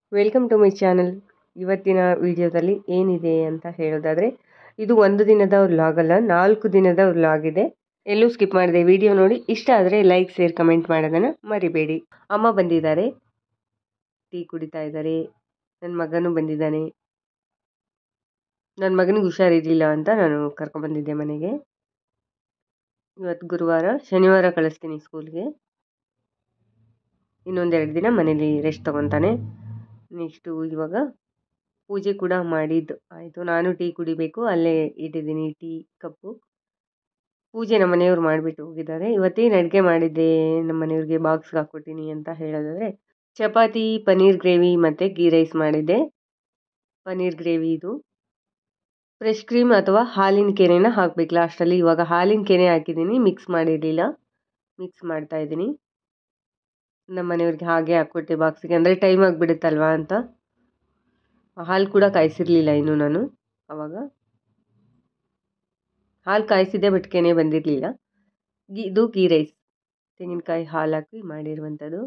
welcome to my channel ಇವತ್ತಿನ ವಿಡಿಯೋದಲ್ಲಿ ಏನಿದೆ ಅಂತ ಹೇಳೋದಾದರೆ ಇದು ಒಂದು ದಿನದ ವ್ಲಾಗ್ ಅಲ್ಲ ನಾಲ್ಕು ದಿನದ ವ್ಲಾಗ್ ಇದೆ ಎಲ್ಲೂ ಸ್ಕಿಪ್ ಮಾಡಿದೆ ವಿಡಿಯೋ ನೋಡಿ ಇಷ್ಟ ಆದರೆ ಲೈಕ್ ಶೇರ್ ಕಮೆಂಟ್ ಮಾಡೋದನ್ನು ಮರಿಬೇಡಿ ಅಮ್ಮ ಬಂದಿದ್ದಾರೆ ಟೀ ಕುಡಿತಾ ಇದ್ದಾರೆ ನನ್ನ ಮಗನೂ ಬಂದಿದ್ದಾನೆ ನನ್ನ ಮಗನಿಗೆ ಹುಷಾರಿರಲಿಲ್ಲ ಅಂತ ನಾನು ಕರ್ಕೊಂಡ್ಬಂದಿದ್ದೆ ಮನೆಗೆ ಇವತ್ತು ಗುರುವಾರ ಶನಿವಾರ ಕಳಿಸ್ತೀನಿ ಸ್ಕೂಲ್ಗೆ ಇನ್ನೊಂದೆರಡು ದಿನ ಮನೇಲಿ ರೆಸ್ಟ್ ತೊಗೊತಾನೆ ನೆಕ್ಸ್ಟು ಇವಾಗ ಪೂಜೆ ಕೂಡ ಮಾಡಿದ್ದು ಆಯಿತು ನಾನು ಟೀ ಕುಡಿಬೇಕು ಅಲ್ಲೇ ಇಟ್ಟಿದ್ದೀನಿ ಟೀ ಕಪ್ಪು ಪೂಜೆ ನಮ್ಮ ಮನೆಯವ್ರು ಮಾಡಿಬಿಟ್ಟು ಹೋಗಿದ್ದಾರೆ ಇವತ್ತೇನು ಅಡುಗೆ ಮಾಡಿದ್ದೆ ನಮ್ಮ ಮನೆಯವ್ರಿಗೆ ಬಾಕ್ಸ್ಗೆ ಹಾಕ್ಕೊಟ್ಟಿನಿ ಅಂತ ಹೇಳೋದಾದರೆ ಚಪಾತಿ ಪನ್ನೀರ್ ಗ್ರೇವಿ ಮತ್ತು ಗೀ ರೈಸ್ ಮಾಡಿದ್ದೆ ಪನ್ನೀರ್ ಗ್ರೇವಿ ಇದು ಫ್ರೆಶ್ ಕ್ರೀಮ್ ಅಥವಾ ಹಾಲಿನ ಕೆನೆನ ಹಾಕಬೇಕು ಲಾಸ್ಟಲ್ಲಿ ಇವಾಗ ಹಾಲಿನ ಕೆನೆ ಹಾಕಿದ್ದೀನಿ ಮಿಕ್ಸ್ ಮಾಡಿರಲಿಲ್ಲ ಮಿಕ್ಸ್ ಮಾಡ್ತಾ ಇದ್ದೀನಿ ನಮ್ಮ ಮನೆಯವ್ರಿಗೆ ಹಾಗೆ ಹಾಕ್ಕೊಟ್ಟೆ ಬಾಕ್ಸಿಗೆ ಅಂದರೆ ಟೈಮ್ ಆಗಿಬಿಡುತ್ತಲ್ವಾ ಅಂತ ಹಾಲು ಕೂಡ ಕಾಯಿಸಿರಲಿಲ್ಲ ಇನ್ನು ನಾನು ಆವಾಗ ಹಾಲು ಕಾಯಿಸಿದ್ದೆ ಬಟ್ ಕೆನೆ ಬಂದಿರಲಿಲ್ಲ ಗೀ ಇದು ಗೀ ರೈಸ್ ತೆಂಗಿನಕಾಯಿ ಹಾಲು ಹಾಕಿ ಮಾಡಿರುವಂಥದ್ದು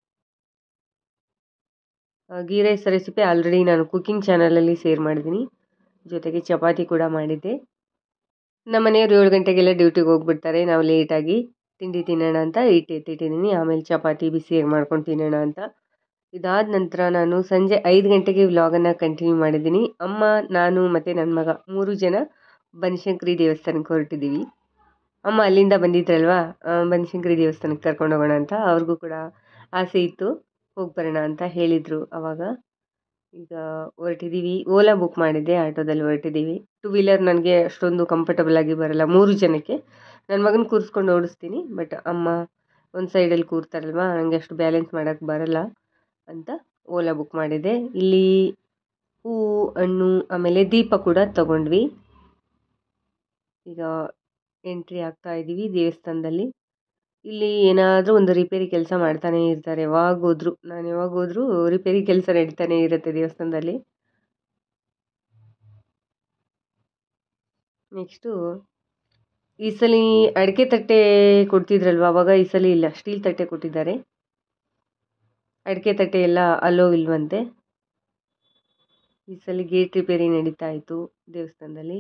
ಗೀ ರೈಸ್ ರೆಸಿಪಿ ಆಲ್ರೆಡಿ ನಾನು ಕುಕ್ಕಿಂಗ್ ಚಾನಲಲ್ಲಿ ಶೇರ್ ಮಾಡಿದ್ದೀನಿ ಜೊತೆಗೆ ಚಪಾತಿ ಕೂಡ ಮಾಡಿದ್ದೆ ನಮ್ಮ ಮನೆಯವ್ರು ಏಳು ಗಂಟೆಗೆಲ್ಲ ಡ್ಯೂಟಿಗೆ ಹೋಗ್ಬಿಡ್ತಾರೆ ನಾವು ಲೇಟಾಗಿ ತಿಂಡಿ ತಿನ್ನೋಣ ಅಂತ ಇಟ್ಟು ಎತ್ತಿಟ್ಟಿದ್ದೀನಿ ಆಮೇಲೆ ಚಪಾತಿ ಬಿಸಿಯಾಗಿ ಮಾಡ್ಕೊಂಡು ತಿನ್ನೋಣ ಅಂತ ಇದಾದ ನಂತರ ನಾನು ಸಂಜೆ ಐದು ಗಂಟೆಗೆ ವ್ಲಾಗನ್ನು ಕಂಟಿನ್ಯೂ ಮಾಡಿದ್ದೀನಿ ಅಮ್ಮ ನಾನು ಮತ್ತು ನನ್ನ ಮಗ ಮೂರು ಜನ ಬನಶಂಕರಿ ದೇವಸ್ಥಾನಕ್ಕೆ ಹೊರಟಿದ್ದೀವಿ ಅಮ್ಮ ಅಲ್ಲಿಂದ ಬಂದಿದ್ರಲ್ವಾ ಬನಶಂಕರಿ ದೇವಸ್ಥಾನಕ್ಕೆ ಕರ್ಕೊಂಡು ಹೋಗೋಣ ಅಂತ ಅವ್ರಿಗೂ ಕೂಡ ಆಸೆ ಇತ್ತು ಹೋಗಿ ಬರೋಣ ಅಂತ ಹೇಳಿದರು ಆವಾಗ ಈಗ ಹೊರಟಿದ್ದೀವಿ ಓಲಾ ಬುಕ್ ಮಾಡಿದ್ದೆ ಆಟೋದಲ್ಲಿ ಹೊರಟಿದ್ದೀವಿ ಟು ವೀಲರ್ ನನಗೆ ಅಷ್ಟೊಂದು ಕಂಫರ್ಟಬಲ್ ಆಗಿ ಬರಲ್ಲ ಮೂರು ಜನಕ್ಕೆ ನನ್ನ ಮಗನ ಕೂರಿಸ್ಕೊಂಡು ಓಡಿಸ್ತೀನಿ ಬಟ್ ಅಮ್ಮ ಒಂದು ಸೈಡಲ್ಲಿ ಕೂರ್ತಾರಲ್ವ ನನಗೆ ಅಷ್ಟು ಬ್ಯಾಲೆನ್ಸ್ ಮಾಡೋಕ್ಕೆ ಬರಲ್ಲ ಅಂತ ಓಲಾ ಬುಕ್ ಮಾಡಿದೆ ಇಲ್ಲಿ ಹೂವು ಹಣ್ಣು ಆಮೇಲೆ ದೀಪ ಕೂಡ ತಗೊಂಡ್ವಿ ಈಗ ಎಂಟ್ರಿ ಆಗ್ತಾ ಇದ್ದೀವಿ ದೇವಸ್ಥಾನದಲ್ಲಿ ಇಲ್ಲಿ ಏನಾದರೂ ಒಂದು ರಿಪೇರಿ ಕೆಲಸ ಮಾಡ್ತಾನೇ ಇರ್ತಾರೆ ಯಾವಾಗ ಹೋದ್ರು ನಾನು ಯಾವಾಗ ಹೋದ್ರೂ ರಿಪೇರಿ ಕೆಲಸ ನಡೀತಾನೆ ಇರುತ್ತೆ ದೇವಸ್ಥಾನದಲ್ಲಿ ನೆಕ್ಸ್ಟು ಈ ಸಲ ಅಡಿಕೆ ತಟ್ಟೆ ಕೊಡ್ತಿದ್ರಲ್ವ ಅವಾಗ ಈ ಸಲ ಇಲ್ಲ ಸ್ಟೀಲ್ ತಟ್ಟೆ ಕೊಟ್ಟಿದ್ದಾರೆ ಅಡಿಕೆ ತಟ್ಟೆ ಎಲ್ಲ ಅಲ್ಲೋ ಇಲ್ವಂತೆ ಈ ಸಲ ಗೇಟ್ ರಿಪೇರಿ ನಡೀತಾ ಇತ್ತು ದೇವಸ್ಥಾನದಲ್ಲಿ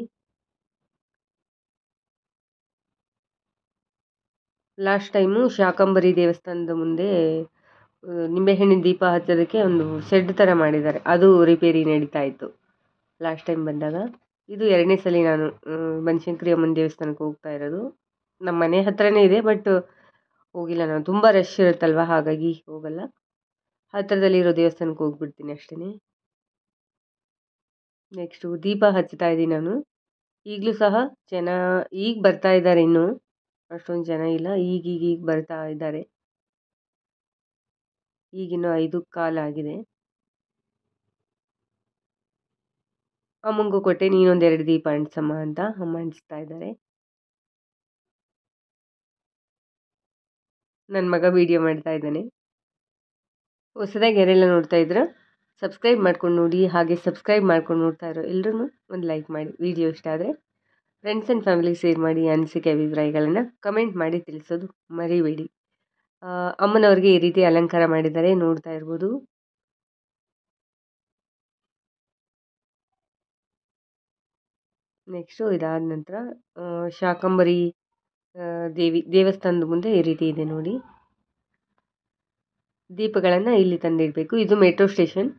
ಲಾಸ್ಟ್ ಟೈಮು ಶಾಕಂಬರಿ ದೇವಸ್ಥಾನದ ಮುಂದೆ ನಿಂಬೆಹಣ್ಣಿನ ದೀಪ ಹಚ್ಚೋದಕ್ಕೆ ಒಂದು ಶೆಡ್ ಥರ ಮಾಡಿದ್ದಾರೆ ಅದು ರಿಪೇರಿ ನಡೀತಾ ಇತ್ತು ಲಾಸ್ಟ್ ಟೈಮ್ ಬಂದಾಗ ಇದು ಎರಡನೇ ಸಲ ನಾನು ಬನಶಂಕರಿ ಅಮ್ಮನ ದೇವಸ್ಥಾನಕ್ಕೆ ಹೋಗ್ತಾ ಇರೋದು ನಮ್ಮ ಮನೆ ಹತ್ರನೇ ಇದೆ ಬಟ್ ಹೋಗಿಲ್ಲ ನಾನು ತುಂಬ ರಶ್ ಇರುತ್ತಲ್ವ ಹಾಗಾಗಿ ಹೋಗಲ್ಲ ಹತ್ತಿರದಲ್ಲಿರೋ ದೇವಸ್ಥಾನಕ್ಕೆ ಹೋಗ್ಬಿಡ್ತೀನಿ ಅಷ್ಟೇ ನೆಕ್ಸ್ಟು ದೀಪ ಹಚ್ತಾ ಇದ್ದೀನಿ ನಾನು ಈಗಲೂ ಸಹ ಜನ ಈಗ ಬರ್ತಾ ಇದ್ದಾರೆ ಇನ್ನೂ ಅಷ್ಟೊಂದು ಜನ ಇಲ್ಲ ಈಗೀಗ ಈಗ ಬರ್ತಾ ಇದ್ದಾರೆ ಈಗಿನ್ನೂ ಐದು ಕಾಲಾಗಿದೆ ಅಮ್ಮಂಗೂ ಕೊಟ್ಟೆ ನೀನೊಂದೆರಡು ದೀಪ ಅಂಟಿಸಮ್ಮ ಅಂತ ಅಮ್ಮ ಅಂಟಿಸ್ತಾ ಇದ್ದಾರೆ ನನ್ನ ಮಗ ವಿಡಿಯೋ ಮಾಡ್ತಾ ಇದ್ದಾನೆ ಹೊಸದಾಗಿ ಯಾರೆಲ್ಲ ನೋಡ್ತಾ ಇದ್ರೆ ಸಬ್ಸ್ಕ್ರೈಬ್ ಮಾಡ್ಕೊಂಡು ನೋಡಿ ಹಾಗೆ ಸಬ್ಸ್ಕ್ರೈಬ್ ಮಾಡ್ಕೊಂಡು ನೋಡ್ತಾ ಇರೋ ಎಲ್ಲರೂ ಒಂದು ಲೈಕ್ ಮಾಡಿ ವಿಡಿಯೋ ಇಷ್ಟ ಆದರೆ ಫ್ರೆಂಡ್ಸ್ ಆ್ಯಂಡ್ ಫ್ಯಾಮಿಲಿಗೆ ಶೇರ್ ಮಾಡಿ ಅನಿಸಿಕೆ ಅಭಿಪ್ರಾಯಗಳನ್ನು ಕಮೆಂಟ್ ಮಾಡಿ ತಿಳಿಸೋದು ಮರಿಬೇಡಿ ಅಮ್ಮನವ್ರಿಗೆ ಈ ರೀತಿ ಅಲಂಕಾರ ಮಾಡಿದ್ದಾರೆ ನೋಡ್ತಾ ಇರ್ಬೋದು ನೆಕ್ಸ್ಟು ಇದಾದ ನಂತರ ಶಾಕಂಬರಿ ದೇವಿ ದೇವಸ್ಥಾನದ ಮುಂದೆ ಈ ರೀತಿ ಇದೆ ನೋಡಿ ದೀಪಗಳನ್ನು ಇಲ್ಲಿ ತಂದಿಡಬೇಕು ಇದು ಮೆಟ್ರೋ ಸ್ಟೇಷನ್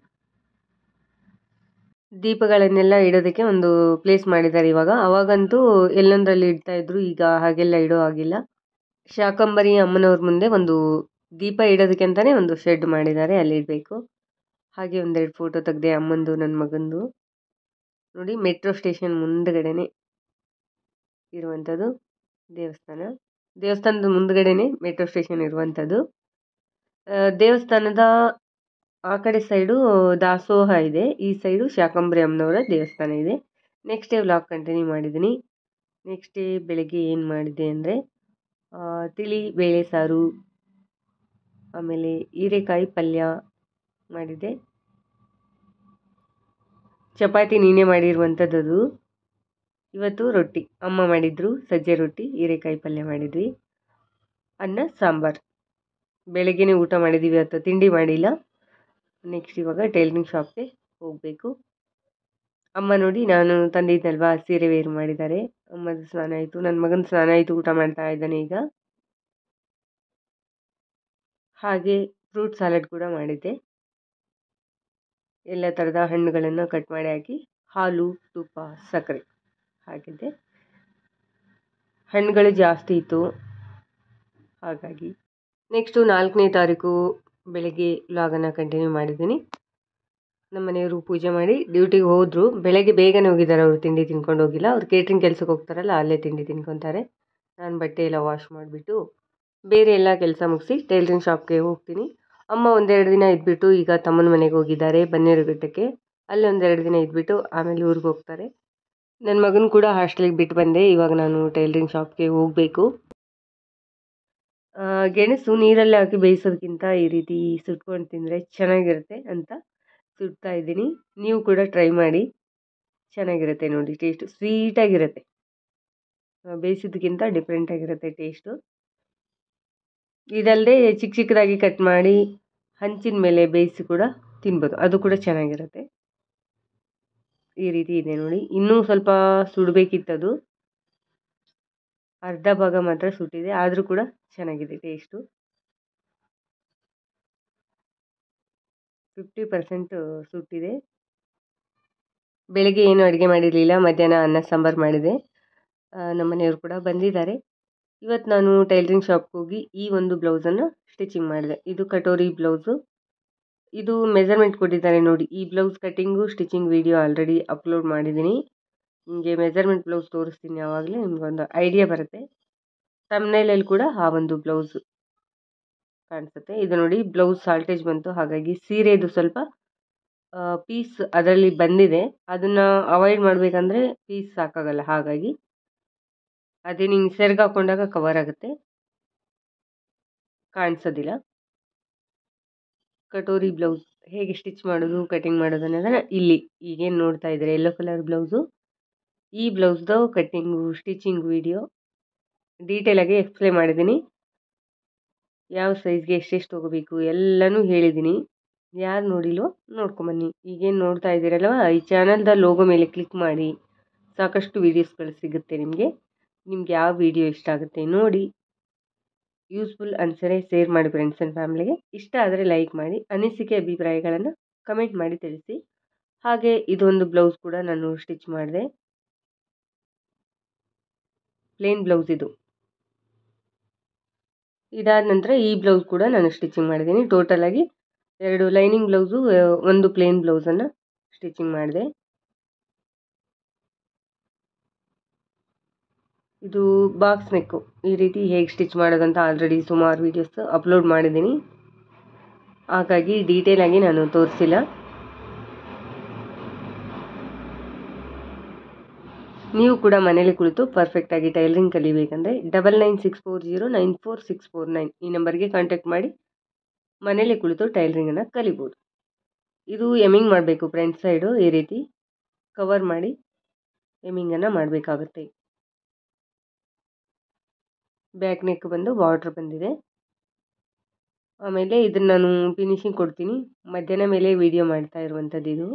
ದೀಪಗಳನ್ನೆಲ್ಲ ಇಡೋದಕ್ಕೆ ಒಂದು ಪ್ಲೇಸ್ ಮಾಡಿದ್ದಾರೆ ಇವಾಗ ಅವಾಗಂತೂ ಎಲ್ಲೊಂದರಲ್ಲಿ ಇಡ್ತಾ ಇದ್ರು ಈಗ ಹಾಗೆಲ್ಲ ಇಡೋ ಆಗಿಲ್ಲ ಶಾಕಂಬರಿ ಅಮ್ಮನವ್ರ ಮುಂದೆ ಒಂದು ದೀಪ ಇಡೋದಕ್ಕೆ ಅಂತಲೇ ಒಂದು ಶೆಡ್ ಮಾಡಿದ್ದಾರೆ ಅಲ್ಲಿ ಇಡಬೇಕು ಹಾಗೆ ಒಂದೆರಡು ಫೋಟೋ ತೆಗೆದೆ ಅಮ್ಮಂದು ನನ್ನ ಮಗಂದು ನೋಡಿ ಮೆಟ್ರೋ ಸ್ಟೇಷನ್ ಮುಂದ್ಗಡೆನೆ ಇರುವಂಥದ್ದು ದೇವಸ್ಥಾನ ದೇವಸ್ಥಾನದ ಮುಂದ್ಗಡೆನೆ ಮೆಟ್ರೋ ಸ್ಟೇಷನ್ ಇರುವಂಥದ್ದು ದೇವಸ್ಥಾನದ ಆ ಕಡೆ ಸೈಡು ದಾಸೋಹ ಇದೆ ಈ ಸೈಡು ಶಾಕಂಬರಿ ಅಮ್ಮನವರ ದೇವಸ್ಥಾನ ಇದೆ ನೆಕ್ಸ್ಟ್ ಡೇ ವ್ಲಾಗ್ ಕಂಟಿನ್ಯೂ ಮಾಡಿದ್ದೀನಿ ನೆಕ್ಸ್ಟ್ ಡೇ ಬೆಳಗ್ಗೆ ಏನು ಮಾಡಿದೆ ಅಂದರೆ ತಿಳಿ ಬೇಳೆ ಸಾರು ಆಮೇಲೆ ಹೀರೆಕಾಯಿ ಪಲ್ಯ ಮಾಡಿದ್ದೆ ಚಪಾತಿ ನೀನೇ ಮಾಡಿರುವಂಥದ್ದು ಇವತ್ತು ರೊಟ್ಟಿ ಅಮ್ಮ ಮಾಡಿದ್ರು ಸಜ್ಜೆ ರೊಟ್ಟಿ ಹೀರೆಕಾಯಿ ಪಲ್ಯ ಮಾಡಿದ್ವಿ ಅನ್ನ ಸಾಂಬಾರು ಬೆಳಗ್ಗೆನೇ ಊಟ ಮಾಡಿದ್ದೀವಿ ಇವತ್ತು ತಿಂಡಿ ಮಾಡಿಲ್ಲ ನೆಕ್ಸ್ಟ್ ಇವಾಗ ಟೈಲರಿಂಗ್ ಶಾಪ್ಗೆ ಹೋಗಬೇಕು ಅಮ್ಮ ನೋಡಿ ನಾನು ತಂದಿದ್ದಲ್ವಾ ಸೀರೆ ವೇರ್ ಮಾಡಿದ್ದಾರೆ ಅಮ್ಮದು ಸ್ನಾನ ಆಯಿತು ನನ್ನ ಮಗನ ಸ್ನಾನ ಆಯಿತು ಊಟ ಮಾಡ್ತಾ ಇದ್ದಾನೆ ಈಗ ಹಾಗೆ ಫ್ರೂಟ್ ಸಲಾಡ್ ಕೂಡ ಮಾಡಿದ್ದೆ ಎಲ್ಲ ಥರದ ಹಣ್ಣುಗಳನ್ನು ಕಟ್ ಮಾಡಿ ಹಾಕಿ ಹಾಲು ತುಪ್ಪ ಸಕ್ಕರೆ ಹಾಕಿದ್ದೆ ಹಣ್ಣುಗಳು ಜಾಸ್ತಿ ಇತ್ತು ಹಾಗಾಗಿ ನೆಕ್ಸ್ಟು ನಾಲ್ಕನೇ ತಾರೀಕು ಬೆಳಗ್ಗೆ ಲಾಗನ್ನು ಕಂಟಿನ್ಯೂ ಮಾಡಿದ್ದೀನಿ ನಮ್ಮ ಮನೆಯವರು ಪೂಜೆ ಮಾಡಿ ಡ್ಯೂಟಿಗೆ ಹೋದರು ಬೆಳಗ್ಗೆ ಬೇಗನೆ ಹೋಗಿದ್ದಾರೆ ಅವರು ತಿಂಡಿ ತಿನ್ಕೊಂಡು ಹೋಗಿಲ್ಲ ಅವ್ರು ಕೇಟ್ರಿಂಗ್ ಕೆಲಸಕ್ಕೆ ಹೋಗ್ತಾರಲ್ಲ ಅಲ್ಲೇ ತಿಂಡಿ ತಿನ್ಕೊತಾರೆ ನಾನು ಬಟ್ಟೆ ಎಲ್ಲ ವಾಶ್ ಮಾಡಿಬಿಟ್ಟು ಬೇರೆ ಎಲ್ಲ ಕೆಲಸ ಮುಗಿಸಿ ಟೈಲರಿಂಗ್ ಶಾಪ್ಗೆ ಹೋಗ್ತೀನಿ ಅಮ್ಮ ಒಂದೆರಡು ದಿನ ಇದ್ಬಿಟ್ಟು ಈಗ ತಮ್ಮನ ಮನೆಗೆ ಹೋಗಿದ್ದಾರೆ ಬನ್ನೇರುಘಟ್ಟಕ್ಕೆ ಅಲ್ಲಿ ಒಂದೆರಡು ದಿನ ಇದ್ಬಿಟ್ಟು ಆಮೇಲೆ ಊರಿಗೆ ಹೋಗ್ತಾರೆ ನನ್ನ ಮಗನ ಕೂಡ ಹಾಸ್ಟೆಲಿಗೆ ಬಿಟ್ಟು ಬಂದೆ ಇವಾಗ ನಾನು ಟೈಲರಿಂಗ್ ಶಾಪ್ಗೆ ಹೋಗಬೇಕು ಗೆಣಸು ನೀರಲ್ಲಿ ಹಾಕಿ ಬೇಯಿಸೋದಕ್ಕಿಂತ ಈ ರೀತಿ ಸುಟ್ಕೊಂಡು ತಿಂದರೆ ಚೆನ್ನಾಗಿರುತ್ತೆ ಅಂತ ಸುಡ್ತಾ ಇದ್ದೀನಿ ನೀವು ಕೂಡ ಟ್ರೈ ಮಾಡಿ ಚೆನ್ನಾಗಿರುತ್ತೆ ನೋಡಿ ಟೇಸ್ಟು ಸ್ವೀಟಾಗಿರುತ್ತೆ ಬೇಯಿಸೋದಕ್ಕಿಂತ ಡಿಫ್ರೆಂಟಾಗಿರುತ್ತೆ ಟೇಸ್ಟು ಇದಲ್ಲದೆ ಚಿಕ್ಕ ಚಿಕ್ಕದಾಗಿ ಕಟ್ ಮಾಡಿ ಹಂಚಿನ ಮೇಲೆ ಬೇಯಿಸಿ ಕೂಡ ತಿನ್ಬೋದು ಅದು ಕೂಡ ಚೆನ್ನಾಗಿರುತ್ತೆ ಈ ರೀತಿ ಇದೆ ನೋಡಿ ಇನ್ನೂ ಸ್ವಲ್ಪ ಸುಡಬೇಕಿತ್ತದು ಅರ್ಧ ಭಾಗ ಮಾತ್ರ ಸುಟ್ಟಿದೆ ಆದರೂ ಕೂಡ ಚೆನ್ನಾಗಿದೆ ಟೇಸ್ಟು ಫಿಫ್ಟಿ ಪರ್ಸೆಂಟ್ ಸುಟ್ಟಿದೆ ಬೆಳಗ್ಗೆ ಏನು ಅಡುಗೆ ಮಾಡಿರಲಿಲ್ಲ ಮಧ್ಯಾಹ್ನ ಅನ್ನ ಸಾಂಬಾರು ಮಾಡಿದೆ ನಮ್ಮ ಮನೆಯವರು ಕೂಡ ಬಂದಿದ್ದಾರೆ ಇವತ್ತು ನಾನು ಟೈಲರಿಂಗ್ ಶಾಪ್ಗೆ ಹೋಗಿ ಈ ಒಂದು ಬ್ಲೌಸನ್ನು ಸ್ಟಿಚಿಂಗ್ ಮಾಡಿದೆ ಇದು ಕಟೋರಿ ಬ್ಲೌಸು ಇದು ಮೆಜರ್ಮೆಂಟ್ ಕೊಟ್ಟಿದ್ದಾರೆ ನೋಡಿ ಈ blouse cutting stitching video already upload ಮಾಡಿದ್ದೀನಿ ನಿಮಗೆ ಮೆಜರ್ಮೆಂಟ್ ಬ್ಲೌಸ್ ತೋರಿಸ್ತೀನಿ ಯಾವಾಗಲೇ ನಿಮಗೊಂದು ಐಡಿಯಾ ಬರುತ್ತೆ ತಮ್ನೈಲಲ್ಲಿ ಕೂಡ ಆ ಒಂದು ಬ್ಲೌಸ್ ಕಾಣಿಸುತ್ತೆ ಇದು ನೋಡಿ ಬ್ಲೌಸ್ ಸಾಲ್ಟೇಜ್ ಬಂತು ಹಾಗಾಗಿ ಸೀರೆದು ಸ್ವಲ್ಪ ಪೀಸ್ ಅದರಲ್ಲಿ ಬಂದಿದೆ ಅದನ್ನು ಅವಾಯ್ಡ್ ಮಾಡಬೇಕಂದ್ರೆ ಪೀಸ್ ಸಾಕಾಗಲ್ಲ ಹಾಗಾಗಿ ಅದೇ ನಿಂಗೆ ಸೆರ್ಗ್ ಹಾಕೊಂಡಾಗ ಕವರ್ ಆಗುತ್ತೆ ಕಾಣಿಸೋದಿಲ್ಲ ಕಟೋರಿ ಬ್ಲೌಸ್ ಹೇಗೆ ಸ್ಟಿಚ್ ಮಾಡೋದು ಕಟಿಂಗ್ ಮಾಡೋದು ಅನ್ನೋದನ್ನು ಇಲ್ಲಿ ಈಗೇನು ನೋಡ್ತಾ ಇದ್ದಾರೆ ಯೆಲ್ಲೋ ಕಲರ್ ಬ್ಲೌಸು ಈ ಬ್ಲೌಸ್ದು ಕಟ್ಟಿಂಗು ಸ್ಟಿಚಿಂಗ್ ವಿಡಿಯೋ ಡೀಟೇಲಾಗಿ ಎಕ್ಸ್ಪ್ಲೇನ್ ಮಾಡಿದ್ದೀನಿ ಯಾವ ಸೈಜ್ಗೆ ಎಷ್ಟೆಷ್ಟು ತೊಗೋಬೇಕು ಎಲ್ಲನೂ ಹೇಳಿದ್ದೀನಿ ಯಾರು ನೋಡಿಲ್ವೋ ನೋಡ್ಕೊಂಬನ್ನಿ ಈಗೇನು ನೋಡ್ತಾ ಇದ್ದೀರಲ್ವ ಈ ಚಾನಲ್ದ ಲೋಗೋ ಮೇಲೆ ಕ್ಲಿಕ್ ಮಾಡಿ ಸಾಕಷ್ಟು ವೀಡಿಯೋಸ್ಗಳು ಸಿಗುತ್ತೆ ನಿಮಗೆ ನಿಮ್ಗೆ ಯಾವ ವಿಡಿಯೋ ಇಷ್ಟ ಆಗುತ್ತೆ ನೋಡಿ ಯೂಸ್ಫುಲ್ ಅನಿಸರೆ ಶೇರ್ ಮಾಡಿ ಫ್ರೆಂಡ್ಸ್ ಆ್ಯಂಡ್ ಫ್ಯಾಮ್ಲಿಗೆ ಇಷ್ಟ ಆದರೆ ಲೈಕ್ ಮಾಡಿ ಅನಿಸಿಕೆ ಅಭಿಪ್ರಾಯಗಳನ್ನು ಕಮೆಂಟ್ ಮಾಡಿ ತಿಳಿಸಿ ಹಾಗೆ ಇದೊಂದು ಬ್ಲೌಸ್ ಕೂಡ ನಾನು ಸ್ಟಿಚ್ ಮಾಡಿದೆ ಪ್ಲೇನ್ ಬ್ಲೌಸ್ ಇದು ಇದಾದ ನಂತರ ಈ ಬ್ಲೌಸ್ ಕೂಡ ನಾನು ಸ್ಟಿಚಿಂಗ್ ಮಾಡಿದ್ದೀನಿ ಟೋಟಲಾಗಿ ಎರಡು ಲೈನಿಂಗ್ ಬ್ಲೌಸು ಒಂದು ಪ್ಲೇನ್ ಬ್ಲೌಸನ್ನು ಸ್ಟಿಚಿಂಗ್ ಮಾಡಿದೆ ಇದು ಬಾಕ್ಸ್ ನೆಕ್ಕು ಈ ರೀತಿ ಹೇಗೆ ಸ್ಟಿಚ್ ಮಾಡೋದಂತ ಆಲ್ರೆಡಿ ಸುಮಾರು ವೀಡಿಯೋಸ್ ಅಪ್ಲೋಡ್ ಮಾಡಿದ್ದೀನಿ ಹಾಗಾಗಿ ಡೀಟೇಲಾಗಿ ನಾನು ತೋರಿಸಿಲ್ಲ ನೀವು ಕೂಡ ಮನೇಲಿ ಕುಳಿತು ಪರ್ಫೆಕ್ಟಾಗಿ ಟೈಲರಿಂಗ್ ಕಲಿಬೇಕಂದ್ರೆ double nine six four zero nine four six four nine ಈ ನಂಬರ್ಗೆ ಕಾಂಟ್ಯಾಕ್ಟ್ ಮಾಡಿ ಮನೇಲಿ ಕುಳಿತು ಟೈಲರಿಂಗನ್ನು ಕಲಿಬೋದು ಇದು ಎಮಿಂಗ್ ಮಾಡಬೇಕು ಫ್ರಂಟ್ ಸೈಡು ಈ ರೀತಿ ಕವರ್ ಮಾಡಿ ಎಮಿಂಗನ್ನು ಮಾಡಬೇಕಾಗುತ್ತೆ ಬ್ಯಾಕ್ ನೆಕ್ ಬಂದು ಬಾರ್ಡ್ರ್ ಬಂದಿದೆ ಆಮೇಲೆ ಇದನ್ನು ನಾನು ಫಿನಿಶಿಂಗ್ ಕೊಡ್ತೀನಿ ಮಧ್ಯಾಹ್ನ ಮೇಲೆ ವಿಡಿಯೋ ಮಾಡ್ತಾ ಇರುವಂಥದ್ದು ಇದು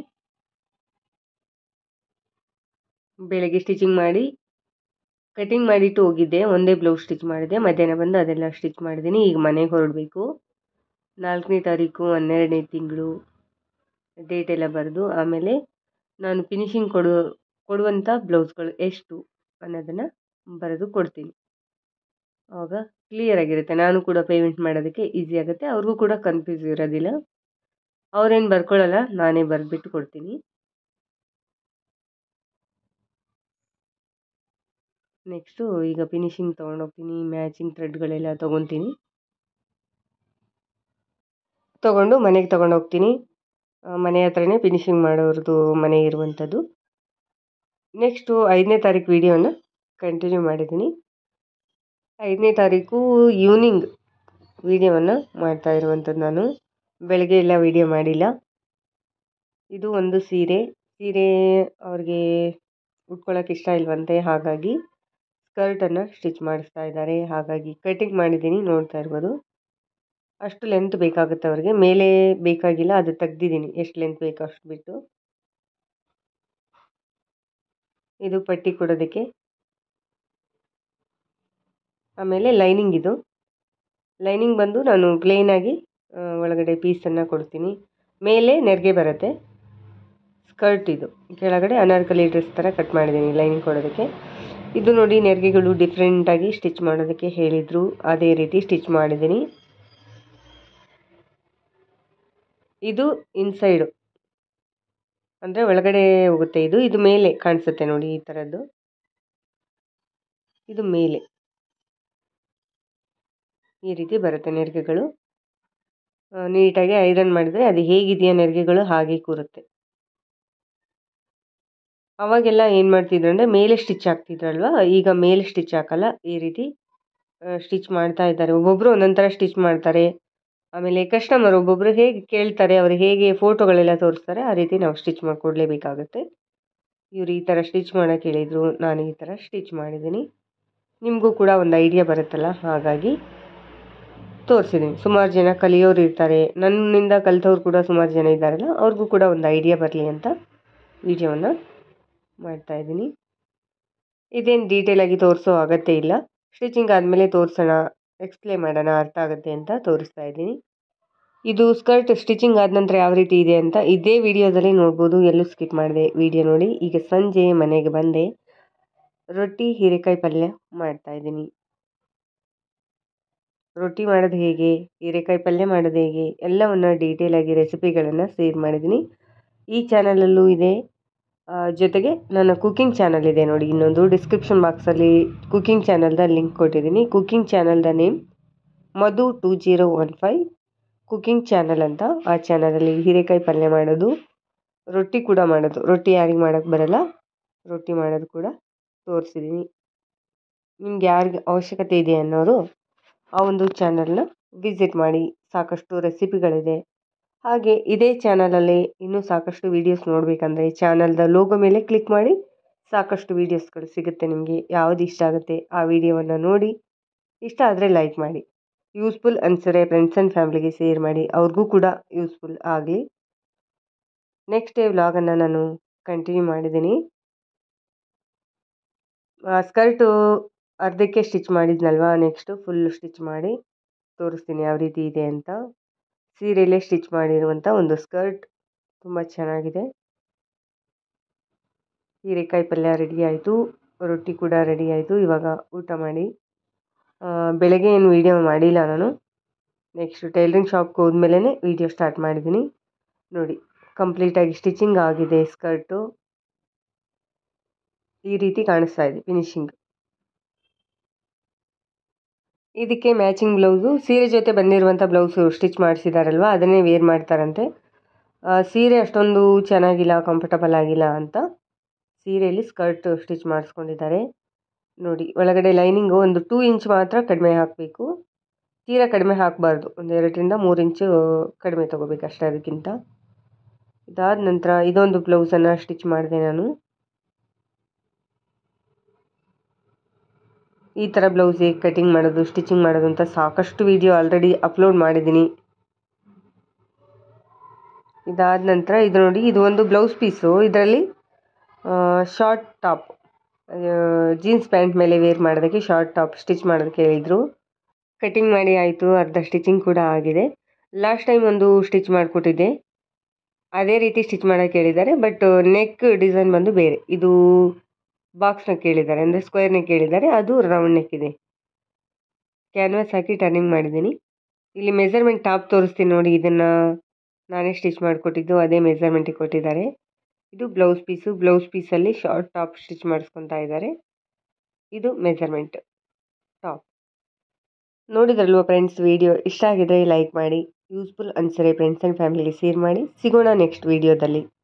ಬೆಳಗ್ಗೆ ಸ್ಟಿಚಿಂಗ್ ಮಾಡಿ ಕಟಿಂಗ್ ಮಾಡಿಟ್ಟು ಹೋಗಿದ್ದೆ ಒಂದೇ ಬ್ಲೌಸ್ ಸ್ಟಿಚ್ ಮಾಡಿದೆ ಮಧ್ಯಾಹ್ನ ಬಂದು ಅದೆಲ್ಲ ಸ್ಟಿಚ್ ಮಾಡಿದ್ದೀನಿ ಈಗ ಮನೆಗೆ ಹೊರಡಬೇಕು ನಾಲ್ಕನೇ ತಾರೀಕು ಹನ್ನೆರಡನೇ ತಿಂಗಳು ಡೇಟ್ ಎಲ್ಲ ಬರೆದು ಆಮೇಲೆ ನಾನು ಫಿನಿಶಿಂಗ್ ಕೊಡು ಕೊಡುವಂಥ ಬ್ಲೌಸ್ಗಳು ಎಷ್ಟು ಅನ್ನೋದನ್ನು ಬರೆದು ಕೊಡ್ತೀನಿ ಆವಾಗ ಕ್ಲಿಯರ್ ಆಗಿರುತ್ತೆ ನಾನು ಕೂಡ ಪೇಮೆಂಟ್ ಮಾಡೋದಕ್ಕೆ ಈಸಿ ಆಗುತ್ತೆ ಅವ್ರಿಗೂ ಕೂಡ ಕನ್ಫ್ಯೂಸ್ ಇರೋದಿಲ್ಲ ಅವ್ರೇನು ಬರ್ಕೊಳ್ಳಲ್ಲ ನಾನೇ ಬರೆದ್ಬಿಟ್ಟು ಕೊಡ್ತೀನಿ ನೆಕ್ಸ್ಟು ಈಗ ಫಿನಿಶಿಂಗ್ ತೊಗೊಂಡೋಗ್ತೀನಿ ಮ್ಯಾಚಿಂಗ್ ಥ್ರೆಡ್ಗಳೆಲ್ಲ ತೊಗೊತೀನಿ ತೊಗೊಂಡು ಮನೆಗೆ ತೊಗೊಂಡೋಗ್ತೀನಿ ಮನೆ ಹತ್ರನೇ ಫಿನಿಶಿಂಗ್ ಮಾಡೋರದ್ದು ಮನೆ ಇರುವಂಥದ್ದು ನೆಕ್ಸ್ಟು ಐದನೇ ತಾರೀಕು ವೀಡಿಯೋನ ಕಂಟಿನ್ಯೂ ಮಾಡಿದ್ದೀನಿ ಐದನೇ ತಾರೀಕು ಈವ್ನಿಂಗ್ ವೀಡಿಯೋವನ್ನು ಮಾಡ್ತಾ ಇರುವಂಥದ್ದು ನಾನು ಬೆಳಗ್ಗೆ ಎಲ್ಲ ವೀಡಿಯೋ ಮಾಡಿಲ್ಲ ಇದು ಒಂದು ಸೀರೆ ಸೀರೆ ಅವ್ರಿಗೆ ಉಟ್ಕೊಳ್ಳೋಕೆ ಇಷ್ಟ ಇಲ್ವಂತೆ ಹಾಗಾಗಿ ಸ್ಕರ್ಟನ್ನು ಸ್ಟಿಚ್ ಮಾಡಿಸ್ತಾ ಇದ್ದಾರೆ ಹಾಗಾಗಿ ಕಟಿಂಗ್ ಮಾಡಿದ್ದೀನಿ ನೋಡ್ತಾ ಇರ್ಬೋದು ಅಷ್ಟು ಲೆಂತ್ ಬೇಕಾಗುತ್ತೆ ಅವ್ರಿಗೆ ಮೇಲೆ ಬೇಕಾಗಿಲ್ಲ ಅದು ತೆಗ್ದಿದ್ದೀನಿ ಎಷ್ಟು ಲೆಂತ್ ಬೇಕೋ ಅಷ್ಟು ಬಿಟ್ಟು ಇದು ಪಟ್ಟಿ ಕೊಡೋದಕ್ಕೆ ಆಮೇಲೆ ಲೈನಿಂಗ್ ಇದು ಲೈನಿಂಗ್ ಬಂದು ನಾನು ಪ್ಲೇನಾಗಿ ಒಳಗಡೆ ಪೀಸನ್ನು ಕೊಡ್ತೀನಿ ಮೇಲೆ ನೆರಿಗೆ ಬರುತ್ತೆ ಸ್ಕರ್ಟ್ ಇದು ಕೆಳಗಡೆ ಅನಾರ್ಕಲಿ ಡ್ರೆಸ್ ಥರ ಕಟ್ ಮಾಡಿದ್ದೀನಿ ಲೈನಿಂಗ್ ಕೊಡೋದಕ್ಕೆ ಇದು ನೋಡಿ ನೆರಿಗೆಗಳು ಡಿಫ್ರೆಂಟಾಗಿ ಸ್ಟಿಚ್ ಮಾಡೋದಕ್ಕೆ ಹೇಳಿದರು ಅದೇ ರೀತಿ ಸ್ಟಿಚ್ ಮಾಡಿದ್ದೀನಿ ಇದು ಇನ್ಸೈಡು ಅಂದರೆ ಒಳಗಡೆ ಹೋಗುತ್ತೆ ಇದು ಇದು ಮೇಲೆ ಕಾಣಿಸುತ್ತೆ ನೋಡಿ ಈ ಥರದ್ದು ಇದು ಮೇಲೆ ಈ ರೀತಿ ಬರುತ್ತೆ ನೆರಿಗೆಗಳು ನೀಟಾಗಿ ಐರನ್ ಮಾಡಿದರೆ ಅದು ಹೇಗಿದೆಯಾ ನೆರಿಗೆಗಳು ಹಾಗೆ ಕೂರುತ್ತೆ ಅವಾಗೆಲ್ಲ ಏನು ಮಾಡ್ತಿದ್ರು ಅಂದರೆ ಮೇಲೆ ಸ್ಟಿಚ್ ಹಾಕ್ತಿದ್ರಲ್ವ ಈಗ ಮೇಲೆ ಸ್ಟಿಚ್ ಹಾಕಲ್ಲ ಈ ರೀತಿ ಸ್ಟಿಚ್ ಮಾಡ್ತಾ ಇದ್ದಾರೆ ಒಬ್ಬೊಬ್ಬರು ಒಂದೊಂದು ಥರ ಸ್ಟಿಚ್ ಮಾಡ್ತಾರೆ ಆಮೇಲೆ ಕಸ್ಟಮರ್ ಒಬ್ಬೊಬ್ಬರು ಹೇಗೆ ಕೇಳ್ತಾರೆ ಅವರು ಹೇಗೆ ಫೋಟೋಗಳೆಲ್ಲ ತೋರಿಸ್ತಾರೆ ಆ ರೀತಿ ನಾವು ಸ್ಟಿಚ್ ಮಾಡಿಕೊಡ್ಲೇಬೇಕಾಗುತ್ತೆ ಇವರು ಈ ಥರ ಸ್ಟಿಚ್ ಮಾಡೋಕ್ಕೆ ಹೇಳಿದರು ನಾನು ಈ ಥರ ಸ್ಟಿಚ್ ಮಾಡಿದ್ದೀನಿ ನಿಮಗೂ ಕೂಡ ಒಂದು ಐಡಿಯಾ ಬರುತ್ತಲ್ಲ ಹಾಗಾಗಿ ತೋರಿಸಿದ್ದೀನಿ ಸುಮಾರು ಜನ ಕಲಿಯೋರು ಇರ್ತಾರೆ ನನ್ನಿಂದ ಕಲಿತವ್ರು ಕೂಡ ಸುಮಾರು ಜನ ಇದ್ದಾರಲ್ಲ ಅವ್ರಿಗೂ ಕೂಡ ಒಂದು ಐಡಿಯಾ ಬರಲಿ ಅಂತ ವಿಡಿಯೋವನ್ನು ಮಾಡ್ತಾಯಿದ್ದೀನಿ ಇದೇನು ಡೀಟೇಲಾಗಿ ತೋರಿಸೋ ಅಗತ್ಯ ಇಲ್ಲ ಸ್ಟಿಚಿಂಗ್ ಆದಮೇಲೆ ತೋರಿಸೋಣ ಎಕ್ಸ್ಪ್ಲೇ ಮಾಡೋಣ ಅರ್ಥ ಆಗುತ್ತೆ ಅಂತ ತೋರಿಸ್ತಾ ಇದ್ದೀನಿ ಇದು ಸ್ಕರ್ಟ್ ಸ್ಟಿಚಿಂಗ್ ಆದ ನಂತರ ಯಾವ ರೀತಿ ಇದೆ ಅಂತ ಇದೇ ವಿಡಿಯೋದಲ್ಲಿ ನೋಡ್ಬೋದು ಎಲ್ಲೂ ಸ್ಕಿಪ್ ಮಾಡಿದೆ ವಿಡಿಯೋ ನೋಡಿ ಈಗ ಸಂಜೆ ಮನೆಗೆ ಬಂದೆ ರೊಟ್ಟಿ ಹೀರೆಕಾಯಿ ಪಲ್ಯ ಮಾಡ್ತಾಯಿದ್ದೀನಿ ರೊಟ್ಟಿ ಮಾಡೋದು ಹೇಗೆ ಹೀರೆಕಾಯಿ ಪಲ್ಯ ಮಾಡೋದು ಹೇಗೆ ಎಲ್ಲವನ್ನು ಡೀಟೇಲಾಗಿ ರೆಸಿಪಿಗಳನ್ನು ಶೇರ್ ಮಾಡಿದ್ದೀನಿ ಈ ಚಾನಲಲ್ಲೂ ಇದೆ ಜೊತೆಗೆ ನನ್ನ ಕುಕ್ಕಿಂಗ್ ಚಾನಲ್ ಇದೆ ನೋಡಿ ಇನ್ನೊಂದು ಡಿಸ್ಕ್ರಿಪ್ಷನ್ ಬಾಕ್ಸಲ್ಲಿ ಕುಕ್ಕಿಂಗ್ ಚಾನಲ್ದ ಲಿಂಕ್ ಕೊಟ್ಟಿದ್ದೀನಿ ಕುಕ್ಕಿಂಗ್ ಚಾನಲ್ದ name Madhu two zero one five cooking channel ಅಂತ ಆ ಚಾನಲಲ್ಲಿ ಹೀರೆಕಾಯಿ ಪಲ್ಯ ಮಾಡೋದು ರೊಟ್ಟಿ ಕೂಡ ಮಾಡೋದು ರೊಟ್ಟಿ ಯಾರಿಗೆ ಮಾಡೋಕ್ಕೆ ಬರಲ್ಲ ರೊಟ್ಟಿ ಮಾಡೋದು ಕೂಡ ತೋರಿಸಿದ್ದೀನಿ ನಿಮ್ಗೆ ಯಾರಿಗೆ ಅವಶ್ಯಕತೆ ಇದೆ ಅನ್ನೋರು ಆ ಒಂದು ಚಾನಲ್ನ ವಿಸಿಟ್ ಮಾಡಿ ಸಾಕಷ್ಟು ರೆಸಿಪಿಗಳಿದೆ ಹಾಗೆ ಇದೇ ಚಾನಲಲ್ಲಿ ಇನ್ನೂ ಸಾಕಷ್ಟು ವೀಡಿಯೋಸ್ ನೋಡಬೇಕಂದ್ರೆ ಚಾನಲ್ದ ಲೋಗೋ ಮೇಲೆ ಕ್ಲಿಕ್ ಮಾಡಿ ಸಾಕಷ್ಟು ವೀಡಿಯೋಸ್ಗಳು ಸಿಗುತ್ತೆ ನಿಮಗೆ ಯಾವುದು ಇಷ್ಟ ಆಗುತ್ತೆ ಆ ವಿಡಿಯೋವನ್ನು ನೋಡಿ ಇಷ್ಟ ಆದರೆ ಲೈಕ್ ಮಾಡಿ ಯೂಸ್ಫುಲ್ ಅನಿಸಿದ್ರೆ ಫ್ರೆಂಡ್ಸ್ ಆ್ಯಂಡ್ ಫ್ಯಾಮ್ಲಿಗೆ ಶೇರ್ ಮಾಡಿ ಅವ್ರಿಗೂ ಕೂಡ ಯೂಸ್ಫುಲ್ ಆಗಲಿ ನೆಕ್ಸ್ಟ್ ಡೇ ವ್ಲಾಗನ್ನು ನಾನು ಕಂಟಿನ್ಯೂ ಮಾಡಿದ್ದೀನಿ ಸ್ಕರ್ಟು ಅರ್ಧಕ್ಕೆ ಸ್ಟಿಚ್ ಮಾಡಿದ್ನಲ್ವಾ ನೆಕ್ಸ್ಟು ಫುಲ್ ಸ್ಟಿಚ್ ಮಾಡಿ ತೋರಿಸ್ತೀನಿ ಯಾವ ರೀತಿ ಇದೆ ಅಂತ ಸೀರೆಯಲ್ಲೇ ಸ್ಟಿಚ್ ಮಾಡಿರುವಂಥ ಒಂದು ಸ್ಕರ್ಟ್ ತುಂಬ ಚೆನ್ನಾಗಿದೆ ಹೀರೆಕಾಯಿ ಪಲ್ಯ ರೆಡಿ ಆಯಿತು ರೊಟ್ಟಿ ಕೂಡ ರೆಡಿ ಆಯಿತು ಇವಾಗ ಊಟ ಮಾಡಿ ಬೆಳಗ್ಗೆ ಏನು ವೀಡಿಯೋ ಮಾಡಿಲ್ಲ ನಾನು ನೆಕ್ಸ್ಟ್ ಟೈಲರಿಂಗ್ ಶಾಪ್ಗೆ ಹೋದ್ಮೇಲೆ ವೀಡಿಯೋ ಸ್ಟಾರ್ಟ್ ಮಾಡಿದ್ದೀನಿ ನೋಡಿ ಕಂಪ್ಲೀಟಾಗಿ ಸ್ಟಿಚಿಂಗ್ ಆಗಿದೆ ಸ್ಕರ್ಟು ಈ ರೀತಿ ಕಾಣಿಸ್ತಾ ಇದೆ ಫಿನಿಶಿಂಗ್ ಇದಕ್ಕೆ ಮ್ಯಾಚಿಂಗ್ ಬ್ಲೌಸು ಸೀರೆ ಜೊತೆ ಬಂದಿರುವಂಥ ಬ್ಲೌಸು ಸ್ಟಿಚ್ ಮಾಡಿಸಿದಾರಲ್ವ ಅದನ್ನೇ ವೇರ್ ಮಾಡ್ತಾರಂತೆ ಸೀರೆ ಅಷ್ಟೊಂದು ಚೆನ್ನಾಗಿಲ್ಲ ಕಂಫರ್ಟಬಲ್ ಆಗಿಲ್ಲ ಅಂತ ಸೀರೆಯಲ್ಲಿ ಸ್ಕರ್ಟ್ ಸ್ಟಿಚ್ ಮಾಡಿಸ್ಕೊಂಡಿದ್ದಾರೆ ನೋಡಿ ಒಳಗಡೆ ಲೈನಿಂಗು ಒಂದು ಟೂ ಇಂಚ್ ಮಾತ್ರ ಕಡಿಮೆ ಹಾಕಬೇಕು ತೀರಾ ಕಡಿಮೆ ಹಾಕಬಾರ್ದು ಒಂದು ಎರಡರಿಂದ ಮೂರು ಇಂಚು ಕಡಿಮೆ ತೊಗೋಬೇಕು ಅಷ್ಟೇ ಅದಕ್ಕಿಂತ ಇದಾದ ನಂತರ ಇದೊಂದು ಬ್ಲೌಸನ್ನು ಸ್ಟಿಚ್ ಮಾಡಿದೆ ನಾನು ಈ ಥರ ಬ್ಲೌಸ್ ಹೇಗೆ ಕಟಿಂಗ್ ಮಾಡೋದು ಸ್ಟಿಚಿಂಗ್ ಮಾಡೋದು ಅಂತ ಸಾಕಷ್ಟು ವಿಡಿಯೋ ಆಲ್ರೆಡಿ ಅಪ್ಲೋಡ್ ಮಾಡಿದ್ದೀನಿ ಇದಾದ ನಂತರ ಇದು ನೋಡಿ ಇದು ಒಂದು ಬ್ಲೌಸ್ ಪೀಸು ಇದರಲ್ಲಿ ಶಾರ್ಟ್ ಟಾಪ್ ಜೀನ್ಸ್ ಪ್ಯಾಂಟ್ ಮೇಲೆ ವೇರ್ ಮಾಡೋದಕ್ಕೆ ಶಾರ್ಟ್ ಟಾಪ್ ಸ್ಟಿಚ್ ಮಾಡೋದಕ್ಕೆ ಹೇಳಿದರು ಕಟಿಂಗ್ ಮಾಡಿ ಆಯಿತು ಅರ್ಧ ಸ್ಟಿಚಿಂಗ್ ಕೂಡ ಆಗಿದೆ ಲಾಸ್ಟ್ ಟೈಮ್ ಒಂದು ಸ್ಟಿಚ್ ಮಾಡಿಕೊಟ್ಟಿದ್ದೆ ಅದೇ ರೀತಿ ಸ್ಟಿಚ್ ಮಾಡೋಕ್ಕೆ ಹೇಳಿದ್ದಾರೆ ಬಟ್ ನೆಕ್ ಡಿಸೈನ್ ಬಂದು ಬೇರೆ ಇದು ಬಾಕ್ಸ್ನ ಕೇಳಿದ್ದಾರೆ ಅಂದರೆ ಸ್ಕ್ವೇರ್ನ ಕೇಳಿದ್ದಾರೆ ಅದು ರೌಂಡ್ ನೆಕ್ ಇದೆ ಕ್ಯಾನ್ವಾಸ್ ಹಾಕಿ ಟರ್ನಿಂಗ್ ಮಾಡಿದ್ದೀನಿ ಇಲ್ಲಿ ಮೆಜರ್ಮೆಂಟ್ ಟಾಪ್ ತೋರಿಸ್ತೀನಿ ನೋಡಿ ಇದನ್ನು ನಾನೇ ಸ್ಟಿಚ್ ಮಾಡಿಕೊಟ್ಟಿದ್ದು ಅದೇ ಮೆಜರ್ಮೆಂಟಿಗೆ ಕೊಟ್ಟಿದ್ದಾರೆ ಇದು ಬ್ಲೌಸ್ ಪೀಸು ಬ್ಲೌಸ್ ಪೀಸಲ್ಲಿ ಶಾರ್ಟ್ ಟಾಪ್ ಸ್ಟಿಚ್ ಮಾಡಿಸ್ಕೊತಾ ಇದ್ದಾರೆ ಇದು ಮೆಜರ್ಮೆಂಟ್ ಟಾಪ್ ನೋಡಿದ್ರಲ್ವ ಫ್ರೆಂಡ್ಸ್ ವಿಡಿಯೋ ಇಷ್ಟ ಆಗಿದ್ರೆ ಲೈಕ್ ಮಾಡಿ ಯೂಸ್ಫುಲ್ ಅನಿಸಿದ್ರೆ ಫ್ರೆಂಡ್ಸ್ ಆ್ಯಂಡ್ ಫ್ಯಾಮಿಲಿಗೆ ಶೇರ್ ಮಾಡಿ ಸಿಗೋಣ ನೆಕ್ಸ್ಟ್ ವಿಡಿಯೋದಲ್ಲಿ